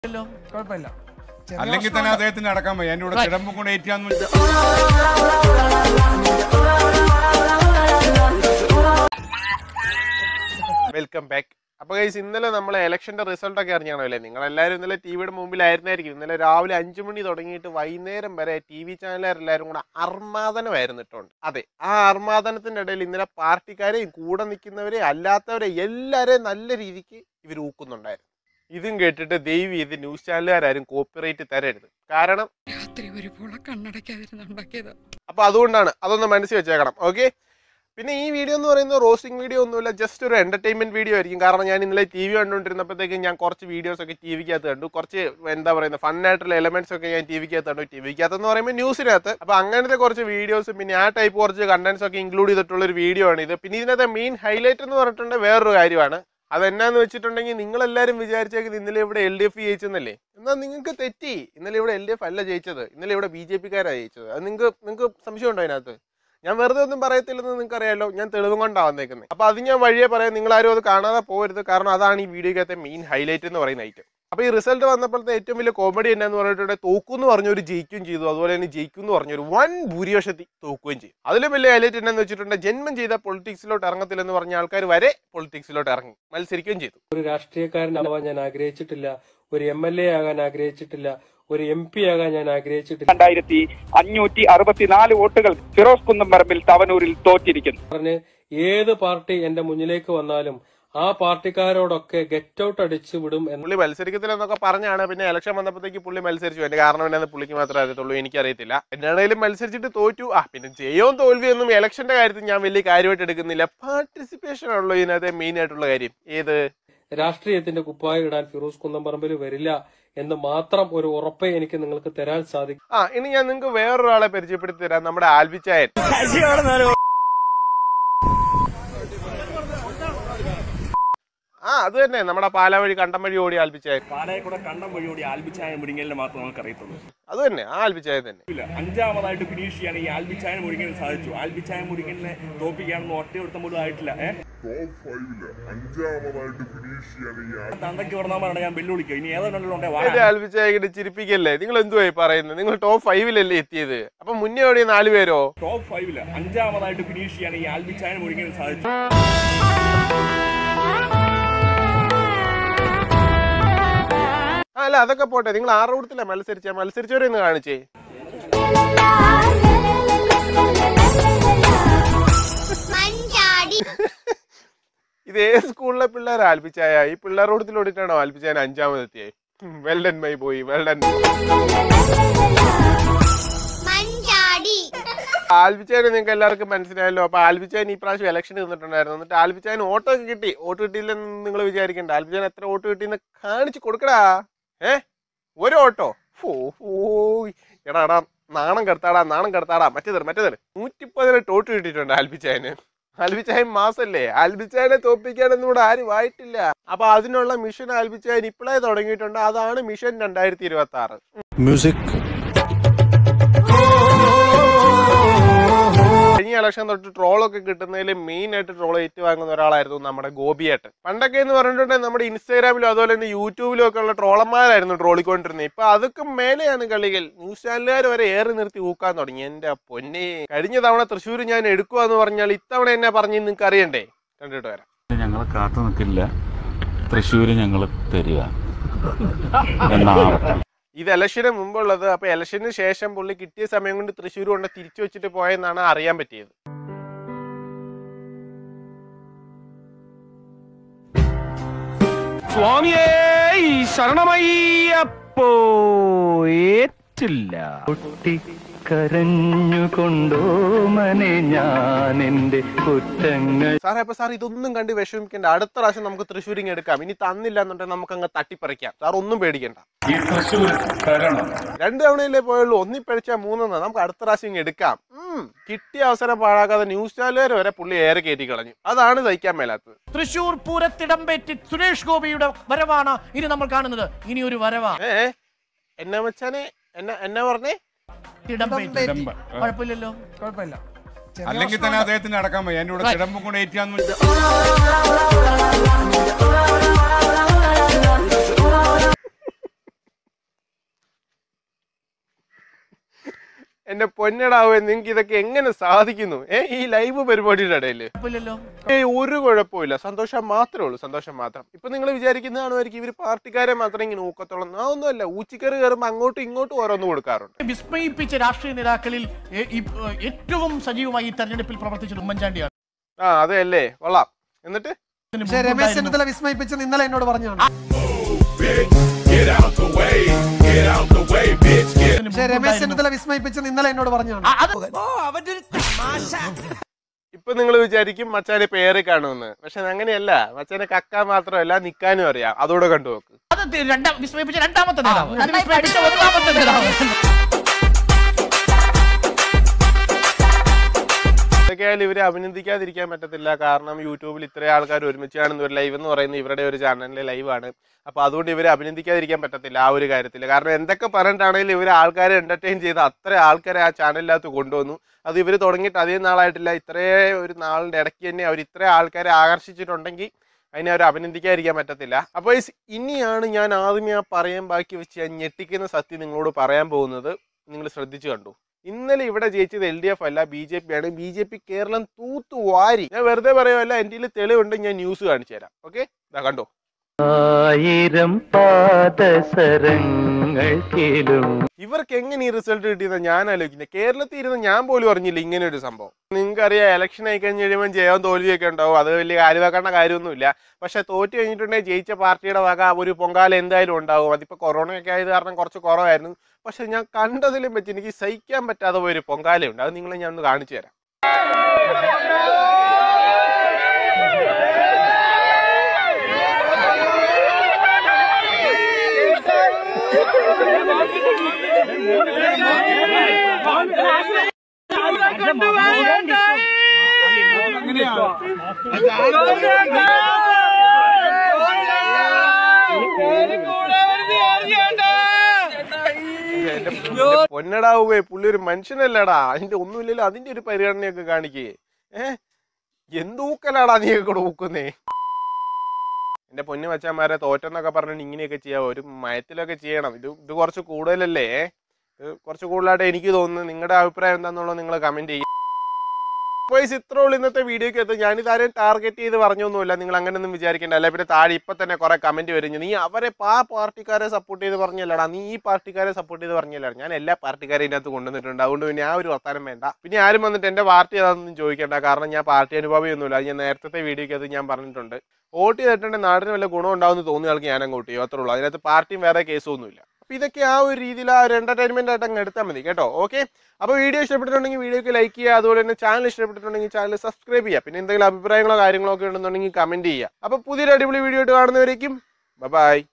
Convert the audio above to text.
ഇല്ലല്ലോ കുഴപ്പമില്ല ചെറിയ അല്ലെങ്കിൽ തന്നെ പ്രശ്നമുണ്ട്. അദ്ദേഹത്തിന് അടക്കാൻ വയ്യ എന്റെ കൂടെ Right. ചിടമ്പും കൂടെ ഏറ്റിയാന്ന് വെച്ചാൽ വെൽക്കം ബാക്ക് അപ്പൊ ഗൈസ് ഇന്നലെ നമ്മളെ ഇലക്ഷന്റെ റിസൾട്ട് ഒക്കെ അറിഞ്ഞാണോ അല്ലേ നിങ്ങൾ എല്ലാവരും ഇന്നലെ ടിവിയുടെ മുമ്പിലായിരുന്നായിരിക്കും ഇന്നലെ രാവിലെ അഞ്ചു മണി തുടങ്ങിയിട്ട് വൈകുന്നേരം വരെ ടി വി ചാനലുകാരെല്ലാവരും കൂടെ അർമാദനമായിരുന്നു ഇട്ടുണ്ട് അതെ ആ അർമാദനത്തിന്റെ ഇടയിൽ ഇന്നലെ പാർട്ടിക്കാരെയും കൂടെ നിൽക്കുന്നവരെ അല്ലാത്തവരെ എല്ലാവരെയും നല്ല രീതിക്ക് ഇവർ ഊക്കുന്നുണ്ടായിരുന്നു ഇതും കേട്ടിട്ട് ദൈവം ഇത് ന്യൂസ് ചാനലുകാരും കോപ്പിറൈറ്റ് തരരുത് കാരണം രാത്രി ഒരുപോലെ കണ്ണടയ്ക്കാതിരുന്നുണ്ടാക്കിയത് അപ്പൊ അതുകൊണ്ടാണ് അതൊന്ന് മനസ്സിൽ വെച്ചേക്കണം ഓക്കെ പിന്നെ ഈ വീഡിയോ എന്ന് പറയുന്നത് റോസ്റ്റിംഗ് വീഡിയോ ഒന്നുമില്ല ജസ്റ്റ് ഒരു എന്റർടൈൻമെന്റ് വീഡിയോ ആയിരിക്കും കാരണം ഞാൻ ഇന്നലെ ടി വി കണ്ടുകൊണ്ടിരുന്നപ്പോഴത്തേക്കും ഞാൻ കുറച്ച് വീഡിയോസ് ഒക്കെ ടി വിക്കകത്ത് കണ്ടു കുറച്ച് എന്താ പറയുന്നത് ഫൺ ആയിട്ടുള്ള എലമെന്റ്സ് ഒക്കെ ഞാൻ ടി വിക്കകത്ത് കണ്ടു ടി വിക്കകത്ത് എന്ന് പറയുമ്പോൾ ന്യൂസിനകത്ത് അപ്പൊ അങ്ങനത്തെ കുറച്ച് വീഡിയോസ് പിന്നെ ആ ടൈപ്പ് കുറച്ച് കണ്ടന്റ്സ് ഒക്കെ ഇൻക്ലൂഡ് ചെയ്തിട്ടുള്ള ഒരു വീഡിയോ ആണ് ഇത് പിന്നെ ഇതിനകത്തെ മെയിൻ ഹൈലൈറ്റ് എന്ന് പറഞ്ഞിട്ടുണ്ടെങ്കിൽ വേറൊരു കാര്യമാണ് അതെന്നാന്ന് വെച്ചിട്ടുണ്ടെങ്കിൽ നിങ്ങളെല്ലാവരും വിചാരിച്ചേക്കുന്നത് ഇന്നലെ ഇവിടെ എൽ ഡി എഫ് ജയിച്ചെന്നല്ലേ എന്നാൽ നിങ്ങൾക്ക് തെറ്റി ഇന്നലെ ഇവിടെ എൽ ഡി എഫ് അല്ല ജയിച്ചത് ഇന്നലെ ഇവിടെ ബി ജെ പിക്കാരാണ് ജയിച്ചത് അത് നിങ്ങൾക്ക് നിങ്ങൾക്ക് സംശയമുണ്ടോ അതിനകത്ത് ഞാൻ വെറുതെ ഒന്നും പറയത്തില്ലെന്ന് നിങ്ങൾക്ക് അറിയാലോ ഞാൻ തെളിവും കൊണ്ടാണ് വന്നേക്കുന്നത് അപ്പൊ അത് ഞാൻ വഴിയെ പറയാം നിങ്ങൾ ആരും അത് കാണാതെ പോകരുത് കാരണം അതാണ് ഈ വീഡിയോക്കകത്തെ മെയിൻ ഹൈലൈറ്റ് എന്ന് പറയുന്ന ഐറ്റം അപ്പൊ ഈ റിസൾട്ട് വന്നപ്പോഴത്തെ ഏറ്റവും വലിയ കോമഡി എന്നാന്ന് പറഞ്ഞിട്ടുണ്ടെങ്കിൽ തോക്കുന്ന് പറഞ്ഞൊരു ജയിക്കുകയും ചെയ്തു അതുപോലെ തന്നെ ജയിക്കും എന്ന് പറഞ്ഞൊരു വൻ ഭൂരിപക്ഷത്തിൽ തോക്കുകയും ചെയ്തു അതിലും വലിയ ഹൈലൈറ്റ് എന്നാന്ന് വെച്ചിട്ടുണ്ടെങ്കിൽ ജന്മം ചെയ്ത പൊളിറ്റിക്സിലോട്ട് ഇറങ്ങത്തില്ലെന്ന് പറഞ്ഞ ആൾക്കാർ വരെ പൊളിറ്റിക്സിലോട്ട് ഇറങ്ങി മത്സരിക്കുകയും ചെയ്തു ഒരു രാഷ്ട്രീയക്കാരനാവാൻ ഞാൻ ആഗ്രഹിച്ചിട്ടില്ല ഒരു എം എൽ എ ആകാൻ ആഗ്രഹിച്ചിട്ടില്ല ഒരു എം പി ആകാൻ ഞാൻ ആഗ്രഹിച്ചിട്ടില്ല രണ്ടായിരത്തി അഞ്ഞൂറ്റി അറുപത്തിനാല് വോട്ടുകൾ ഫിറോസ് കുന്നംപറമ്പിൽ തവനൂരിൽ തോറ്റിരിക്കുന്നു പറഞ്ഞ് ഏത് പാർട്ടി എന്റെ മുന്നിലേക്ക് വന്നാലും ആ പാർട്ടിക്കാരോടൊക്കെ ഗെറ്റ് ഔട്ട് അടിച്ചു വിടും എന്ന് പുള്ളി മത്സരിക്കത്തില്ലെന്നൊക്കെ പറഞ്ഞാണ് പിന്നെ ഇലക്ഷൻ വന്നപ്പോഴത്തേക്ക് പുള്ളി മത്സരിച്ചു എന്റെ കാരണം എന്നാന്ന് പുള്ളിക്ക് മാത്രമേ അറിയത്തുള്ളൂ എനിക്കറിയത്തില്ല എന്നാണേലും മത്സരിച്ചിട്ട് തോറ്റു ആ പിന്നെ ജയവും തോൽവിയൊന്നും ഇലക്ഷന്റെ കാര്യത്തിൽ ഞാൻ വലിയ കാര്യമായിട്ട് എടുക്കുന്നില്ല പാർട്ടിസിപ്പേഷൻ ആണല്ലോ ഇതിനകത്തെ മെയിൻ ആയിട്ടുള്ള കാര്യം ഏത് രാഷ്ട്രീയത്തിന്റെ കുപ്പായ ഇടാൻ ഫിറോസ് കുന്നംപറമ്പിൽ വരില്ല എന്ന് മാത്രം ഒരു ഉറപ്പേ എനിക്ക് നിങ്ങൾക്ക് തരാൻ സാധിക്കും ആ ഇനി ഞാൻ നിങ്ങൾക്ക് വേറൊരാളെ പരിചയപ്പെടുത്തി തരാം നമ്മുടെ ആൽബിച്ചായൻ ആ അത് തന്നെ നമ്മുടെ പാലാ വഴി കണ്ടം വഴി ഓടി ആൽബിച്ചായൻ പാലയക്കൂടെ കണ്ടം വഴിയോടി ആൽബിച്ചായ മുരിങ്ങലിനെ മാത്രം നമുക്ക് അറിയത്തുള്ളൂ അത് തന്നെ ആ ആൽബിച്ചായൻ തന്നെ ഇല്ല അഞ്ചാമതായിട്ട് ഫിനിഷ് ചെയ്യാൻ ഈ ആൽബിച്ചായ മുരിങ്ങലിന് സാധിച്ചു ആൽബിച്ചായ മുരിങ്ങലിനെ തോപ്പിക്കാനൊന്നും ഒറ്റയൊരുത്തം പോലും ആയിട്ടില്ല ഏഹ് ടോപ്പ് ഫൈവില് അഞ്ചാമതായിട്ട് ഫിനിഷ് ചെയ്യാൻ ഈ ആ- തന്തയ്ക്ക് പറഞ്ഞാൽ ഞാൻ വെല്ലുവിളിക്കുക ഇനി ഏതെങ്കിലും ഉണ്ടേ വാ എന്റെ ആൽബിച്ചായ ചിരിപ്പിക്കല്ലേ നിങ്ങൾ എന്തുവായി പറയുന്നത് നിങ്ങൾ ടോപ്പ് ഫൈവിലല്ലേ എത്തിയത് അപ്പൊ മുന്നേ ഓടിയ നാല് പേരോ ടോപ്പ് ഫൈവില് അഞ്ചാമതായിട്ട് ഫിനിഷ് ചെയ്യാൻ ഈ ആൽബിച്ചായ മുരിങ്ങലിന് സാധിച്ചു ആ അല്ല അതൊക്കെ പോട്ടെ നിങ്ങൾ ആറ് കൂട്ടത്തില്ല മത്സരിച്ച മത്സരിച്ചവരെ ഒന്ന് കാണിച്ചേ മഞ്ചാടി ഇത് ഏത് സ്കൂളിലെ പിള്ളേർ ആൽപ്പിച്ചായ ഈ പിള്ളേർ കൂട്ടത്തിൽ ഓടിട്ടാണോ ആൽപ്പിച്ചാൻ അഞ്ചാമതെത്തിയേ വെൽഡൻ മൈ പോയി വെൽഡൻ മഞ്ചാടി ആൽബിച്ചാനെ നിങ്ങൾക്ക് എല്ലാവർക്കും മനസ്സിലായല്ലോ അപ്പൊ ആൽബിച്ചാൻ ഈ പ്രാവശ്യം ഇലക്ഷൻ നിന്നിട്ടുണ്ടായിരുന്നു എന്നിട്ട് ആൽബിച്ചാൻ വോട്ട് ഒക്കെ കിട്ടി വോട്ട് കിട്ടിയില്ലെന്ന് നിങ്ങൾ വിചാരിക്കണ്ട ആൽബിച്ചാൻ എത്ര വോട്ട് കിട്ടിയെന്ന് കാണിച്ചു കൊടുക്കടാ ഏ ഒരു ഓട്ടോ ഓ ഓ എടാ എടാ നാണം കെടുത്താടാ നാണം കെടുത്താടാ മറ്റേതർ മറ്റേതർ നൂറ്റി പതിനെട്ട് വോട്ട് കിട്ടിയിട്ടുണ്ട് ആൽബിച്ചായന് ആൽബിച്ചായൻ മാസല്ലേ ആൽബിച്ചായനെ തോപ്പിക്കാനൊന്നും ഇവിടെ ആരും ആയിട്ടില്ല അപ്പൊ അതിനുള്ള മിഷൻ ആൽബിച്ചായൻ ഇപ്പോഴേ തുടങ്ങിയിട്ടുണ്ട് അതാണ് മിഷൻ രണ്ടായിരത്തി ഇരുപത്തി ആറ് കഴിഞ്ഞ ഇലക്ഷൻ തൊട്ട് ട്രോളൊക്കെ കിട്ടുന്നതിൽ മെയിൻ ആയിട്ട് ട്രോൾ ഏറ്റുവാങ്ങുന്ന ഒരാളായിരുന്നു നമ്മുടെ ഗോപിയേട്ടൻ പണ്ടൊക്കെ എന്ന് പറഞ്ഞിട്ടുണ്ടെങ്കിൽ നമ്മുടെ ഇൻസ്റ്റാഗ്രാമിലും അതുപോലെ തന്നെ യൂട്യൂബിലും ഒക്കെ ഉള്ള ട്രോളന്മാരായിരുന്നു ട്രോളിക്കൊണ്ടിരുന്നത് ഇപ്പൊ അതൊക്കെ മേലെയാണ് കളികൾ ന്യൂസ് ചാനലുകാർ വരെ ഏറി നിർത്തി ഊക്കാൻ തുടങ്ങി എന്റെ പൊന്നെ കഴിഞ്ഞ തവണ തൃശ്ശൂർ ഞാൻ എടുക്കുവാന്ന് പറഞ്ഞാൽ ഇത്തവണ എന്നെ പറഞ്ഞ് നിങ്ങൾക്ക് അറിയണ്ടേ കണ്ടിട്ട് വരാം ഞങ്ങൾ കാത്തു നിൽക്കില്ല തൃശ്ശൂര് ഞങ്ങൾ തരിക എന്നാവട്ടെ ഇത് ഇലക്ഷന് മുമ്പുള്ളത് അപ്പൊ ഇലക്ഷന് ശേഷം പുള്ളി കിട്ടിയ സമയം കൊണ്ട് തൃശ്ശൂർ കൊണ്ട് തിരിച്ചു വെച്ചിട്ട് പോയെന്നാണ് അറിയാൻ പറ്റിയത് സ്വാമിയേ ശരണമയ്യപ്പോ ഏറ്റില്ല കരഞ്ഞുകൊണ്ടോ മനെ ഞാൻ എന്റെ കുറ്റങ്ങൾ സാറേ അപ്പൊ സാർ ഇതൊന്നും കണ്ട് വിഷമിക്കേണ്ട അടുത്ത പ്രാവശ്യം നമുക്ക് തൃശ്ശൂരിങ് എടുക്കാം ഇനി തന്നില്ല എന്നുണ്ടെങ്കിൽ നമുക്ക് അങ്ങ് തട്ടിപ്പറിക്കാം സാർ ഒന്നും പേടിക്കണ്ട ഈ തൃശ്ശൂർ തരണം രണ്ട് തവണയല്ലേ പോയുള്ളൂ ഒന്നി പഴിച്ചാൽ മൂന്നെന്ന് നമുക്ക് അടുത്ത പ്രാവശ്യം ഇങ്ങ് എടുക്കാം ഉം, കിട്ടിയ അവസരം പാഴാക്കാതെ ന്യൂസ് ചാനലുകാർ വരെ പുള്ളി ഏറെ കയറ്റി കളഞ്ഞു അതാണ് സഹിക്കാൻ മേലാത്തത് തൃശൂർ പൂരത്തിടമ്പേറ്റി സുരേഷ് ഗോപിയുടെ വരവാണ് ഇനി നമ്മൾ കാണുന്നത് ഇനി ഒരു വരവാ ഏ എന്നാ വെച്ചാനെ എന്നാ എന്നാ പറഞ്ഞേ തിടമ്പേറ്റി തിടമ്പ്. കുഴപ്പമില്ലല്ലോ കുഴപ്പമില്ല ചെറിയ അല്ലെങ്കിൽ തന്നെ പ്രശ്നമുണ്ട്. അദ്ദേഹത്തിന് അടക്കാൻ വയ്യ എന്റെ കൂടെ Right. ചിടമ്പും കൂടെ ഏറ്റിയാന്ന് വെച്ചാൽ എന്റെ പൊന്നടാവേ നിങ്ങൾക്ക് ഇതൊക്കെ എങ്ങനെ സാധിക്കുന്നു ഏ ഈ ലൈവ് പരിപാടിയുടെ ഇടയിൽ കുഴപ്പമില്ലല്ലോ ഏയ് ഒരു കുഴപ്പമില്ല സന്തോഷം മാത്രമേ ഉള്ളൂ സന്തോഷം മാത്രം ഇപ്പൊ നിങ്ങൾ വിചാരിക്കുന്നതാണുമായിരിക്കും ഇവർ പാർട്ടിക്കാരെ മാത്രമേ ഇങ്ങനെ ഊക്കത്തോളം ആ ഒന്നുമല്ല ഊച്ചിക്കറി കയറുമ്പോൾ അങ്ങോട്ടും ഇങ്ങോട്ടും ഓരോന്ന് കൊടുക്കാറുണ്ട് വിസ്മയിപ്പിച്ച രാഷ്ട്രീയ നേതാക്കളിൽ ഏ- ഈ, ഏ, ഏറ്റവും സജീവമായി ഈ തെരഞ്ഞെടുപ്പിൽ പ്രവർത്തിച്ചത് ഉമ്മൻചാണ്ടിയാണ് ആ അതെ അല്ലേ കൊള്ളാം എന്നിട്ട് ഇതിന് പക്ഷേ രമേശ് മുമ്പുണ്ടായിരുന്നു. ചെന്നിത്തല വിസ്മയിപ്പിച്ചെന്ന് ഇന്നലെ എന്നോട് പറഞ്ഞാണ് ഇതിന് പക്ഷേ രമേശ് മുമ്പുണ്ടായിരുന്നു. ചെന്നിത്തല വിസ്മയിപ്പിച്ചെന്ന് ഇന്നലെ എന്നോട് പറഞ്ഞാണ് ആ, അത് ഇപ്പൊ നിങ്ങൾ വിചാരിക്കും മച്ചാനെ പേര് കാണുമെന്ന് പക്ഷെ അങ്ങനെയല്ല മച്ചാനെ കക്കാൻ മാത്രമല്ല നിക്കാനും അറിയാം അതോടെ കണ്ടു നോക്ക് അത് തി- രണ്ടാം വിസ്മയിപ്പിച്ച രണ്ടാമത്തെ നേതാവ് ഇത് വിസ്മയിപ്പിച്ച ഒന്നാമത്തെ നേതാവ് ഇതൊക്കെയായാലും ഇവരെ അഭിനന്ദിക്കാതിരിക്കാൻ പറ്റത്തില്ല കാരണം യൂട്യൂബിൽ ഇത്രയും ആൾക്കാർ ഒരുമിച്ച് കാണുന്ന ഒരു ലൈവ് എന്ന് പറയുന്നത് ഇവരുടെ ഒരു ചാനലിലെ ലൈവാണ് അപ്പൊ അതുകൊണ്ട് ഇവരെ അഭിനന്ദിക്കാതിരിക്കാൻ പറ്റത്തില്ല ആ ഒരു കാര്യത്തിൽ കാരണം എന്തൊക്കെ പറഞ്ഞിട്ടാണെങ്കിലും ഇവർ ആൾക്കാരെ എന്റർടൈൻ ചെയ്ത് അത്ര ആൾക്കാരെ ആ ചാനലിനകത്ത് കൊണ്ടുവന്നു അത് ഇവർ തുടങ്ങിയിട്ട് അധികം നാളായിട്ടില്ല ഇത്രേ ഒരു നാളിന്റെ ഇടയ്ക്ക് തന്നെ അവർ ഇത്ര ആൾക്കാരെ ആകർഷിച്ചിട്ടുണ്ടെങ്കിൽ അതിനെ അവർ അഭിനന്ദിക്കാതിരിക്കാൻ പറ്റത്തില്ല അപ്പോൾ ഇനിയാണ് ഞാൻ ആദ്യമേ ആ പറയാൻ ബാക്കി വെച്ച് ഞാൻ ഞെട്ടിക്കുന്ന സത്യം നിങ്ങളോട് പറയാൻ പോകുന്നത് നിങ്ങൾ ശ്രദ്ധിച്ചു കണ്ടു ഇന്നലെ ഇവിടെ ജയിച്ചത് എൽ ഡി എഫ് അല്ല ബി ജെ പി ആണ് ബി ജെ പി കേരളം തൂത്തു വാരി ഞാൻ വെറുതെ പറയുമല്ല എൻ്റെ കയ്യിൽ തെളിവുണ്ട് ഞാൻ ന്യൂസ് കാണിച്ചു തരാം ഓക്കെ ഇതാ കണ്ടോ ആയിരം പാദസരങ്ങൾക്കിലും ഇവർക്ക് എങ്ങനെ ഈ റിസൾട്ട് കിട്ടിയെന്ന് ഞാൻ ആലോചിക്കുന്നത് കേരളത്തിൽ ഇരുന്ന് ഞാൻ പോലും അറിഞ്ഞില്ല ഇങ്ങനെ ഒരു സംഭവം നിങ്ങൾക്കറിയാം ഇലക്ഷൻ ആയി കഴിഞ്ഞ് കഴിയുമ്പോൾ ജയവും തോൽവിയൊക്കെ ഉണ്ടാവും അത് വലിയ കാര്യമാക്കേണ്ട കാര്യമൊന്നുമില്ല പക്ഷെ തോറ്റു കഴിഞ്ഞിട്ടുണ്ടെങ്കിൽ ജയിച്ച പാർട്ടിയുടെ വക ഒരു പൊങ്കാല എന്തായാലും ഉണ്ടാവും അതിപ്പോൾ കൊറോണയൊക്കെ ആയത് കാരണം കുറച്ച് കുറവായിരുന്നു പക്ഷെ ഞാൻ കണ്ടതിലും വെച്ച് എനിക്ക് സഹിക്കാൻ പറ്റാതെ പോയൊരു പൊങ്കാലയുണ്ട് അത് നിങ്ങളെ ഞാൻ ഒന്ന് കാണിച്ചു തരാം എന്റെ പൊന്നടാവുവേ പുള്ളി ഒരു മനുഷ്യനല്ലടാ അതിന്റെ ഒന്നുമില്ലല്ലോ അതിന്റെ ഒരു പരിഗണനയൊക്കെ കാണിക്കേ ഏ എന്തൂക്കലാടാ നീ കൂടെ ഊക്കുന്നേ എന്റെ പൊന്നു മച്ചാന്മാരെ തോറ്റെന്നൊക്കെ പറഞ്ഞിട്ട് ഇങ്ങനെയൊക്കെ ചെയ്യാം ഒരു മയത്തിലൊക്കെ ചെയ്യണം ഇത് ഇത് കുറച്ച് കൂടുതലല്ലേ ഇത് കുറച്ച് കൂടുതലായിട്ട് എനിക്ക് തോന്നുന്നു നിങ്ങളുടെ അഭിപ്രായം എന്താണെന്നുള്ളത് നിങ്ങൾ കമന്റ് ചെയ്യും വോയിസ് ഇത്ര ഉള്ളൂ ഇന്നത്തെ വീഡിയോക്ക് എത്തും ഞാനിത് ആരെയും ടാർഗറ്റ് ചെയ്ത് പറഞ്ഞൊന്നുമില്ല നിങ്ങൾ അങ്ങനെയൊന്നും വിചാരിക്കേണ്ട അല്ലെ പിന്നെ താഴെ ഇപ്പൊ തന്നെ കുറെ കമന്റ് വരും നീ അവരെ ആ പാർട്ടിക്കാരെ സപ്പോർട്ട് ചെയ്ത് പറഞ്ഞല്ലടാ നീ ഈ പാർട്ടിക്കാരെ സപ്പോർട്ട് ചെയ്ത് പറഞ്ഞല്ലടാ ഞാൻ എല്ലാ പാർട്ടിക്കാരെയും ഇതിനകത്ത് കൊണ്ടുവന്നിട്ടുണ്ട് അതുകൊണ്ട് പിന്നെ ആ ഒരു വർത്താനം വേണ്ട പിന്നെ ആരും വന്നിട്ട് എന്റെ പാർട്ടി ഏതാണെന്നും ചോദിക്കേണ്ട കാരണം ഞാൻ പാർട്ടി അനുഭവമൊന്നുമില്ല അത് ഞാൻ നേരത്തെ വീഡിയോക്ക് അത് ഞാൻ പറഞ്ഞിട്ടുണ്ട് വോട്ട് ചെയ്തിട്ടുണ്ടെങ്കിൽ നാടിന് വല്ല ഗുണം ഉണ്ടാവുമെന്ന് തോന്നിയ ആൾക്ക് ഞാൻ അങ്ങോട്ട് ചെയ്യും അത്രേ ഉള്ളൂ അതിനകത്ത് പാർട്ടിയും വേറെ കേസൊന്നുമില്ല അപ്പൊ ഇതൊക്കെ ആ ഒരു രീതിയിൽ ആ ഒരു എന്റർടൈൻമെന്റ് ആയിട്ട് അങ്ങ് എടുത്താൽ മതി കേട്ടോ ഓക്കെ അപ്പോൾ വീഡിയോ ഇഷ്ടപ്പെട്ടിട്ടുണ്ടെങ്കിൽ വീഡിയോക്ക് ലൈക്ക് ചെയ്യുക അതുപോലെ തന്നെ ചാനൽ ഇഷ്ടപ്പെട്ടിട്ടുണ്ടെങ്കിൽ ചാനൽ സബ്സ്ക്രൈബ് ചെയ്യുക പിന്നെ എന്തെങ്കിലും അഭിപ്രായങ്ങളോ കാര്യങ്ങളോ ഒക്കെ ഉണ്ടെന്നുണ്ടെങ്കിൽ കമന്റ് ചെയ്യുക അപ്പോൾ പുതിയൊരു അടിപൊളി വീഡിയോ ആയിട്ട് കാണുന്നവരേക്കും ബൈ